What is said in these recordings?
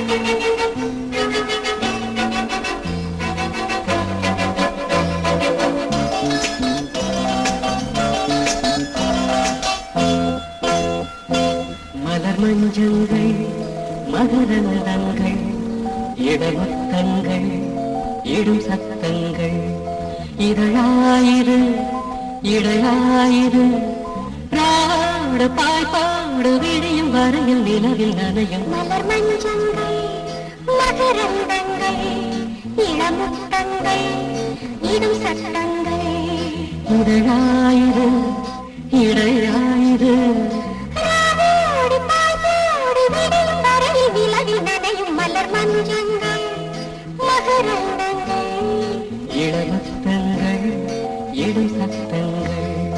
மலர் மஞ்சங்கள் மகரந்தங்கள் இடமுத்தங்கள் இடும் சத்தங்கள் இதழாயிரு இடையாயிரு ராடு பாய்பாடு விடியும் வரையில் நிலவில் நனையும் மலர் மஞ்சங்கள் மகரந்தங்கள் இளமுத்தங்கள் இடும் சட்டங்கள் இதழாயிரு இடையாயிரு ராவோடு பாய்வோடு விடியும் வரையில் விலகில் நனையும் மலர் மஞ்சங்கள் மகரந்தங்கள் இடமுத்தங்கள் இடும் சத்தங்கள்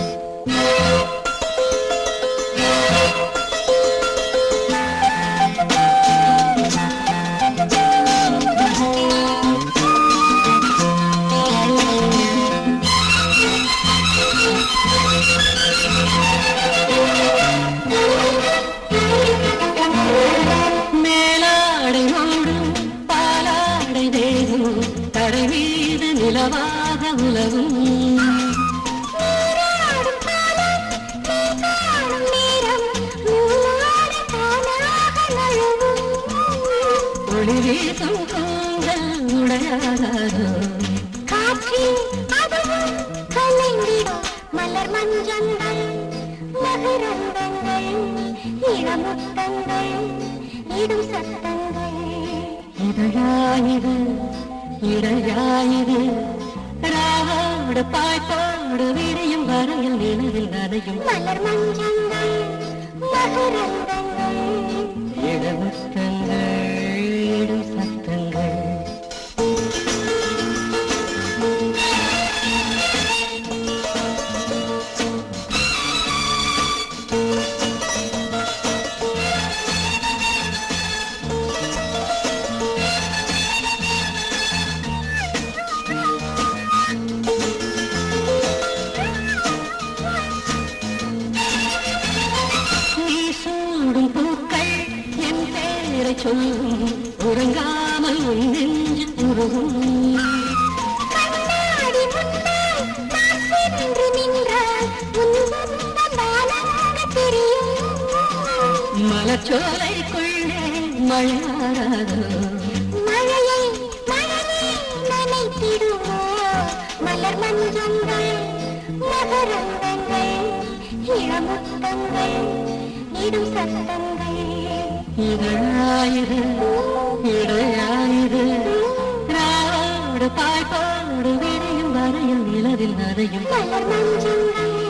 மேலாடை ஓடும் பாலாடை தேகும் தடை மீது நிலவாக உலவும் நீராடும் காலம் நீ காணும் நேரம் நூலாடு தானாக நழுவும் ஒளி வீசும் கூந்தல் உடையாதோ காற்றில் அதுவும் கலைந்திடும் மலர் மஞ்சங்கள் மகரந்தங்கள் இளமுத்தங்கள் இடும் சத்தங்கள் இதழாயிரு இடையாயிரு ராவோடு பாய்ப்பாடு விரியும் வரையில் நிலவில் நனையும் மலர் மஞ்சங்கள் மகரந்தங்கள் இடமுத்தங்கள் இடும் சத்தங்கள் நீ சூடும் பூக்கள் என் பேரை சொல்லும் உறங்காமல் உன் நெஞ்சு உருகும் கண்ணாடி முன்னால் நான் சென்று நின்றால் உன் சொந்தம் தானாக தெரியும் மலச்சோலைக்குள்ளே மழையாராதோ மழையை மழையே நனைத்திடுமோ மலர் மஞ்சங்கள் மகரந்தங்கள் இளமுத்தங்கள் இடும் சத்தங்கள் இதழாயிரு இடையாயிரு ராடு பாய்ப்பாடு விரியும் வரையில் நிலவில் நனையும் மலர் மஞ்சங்கள்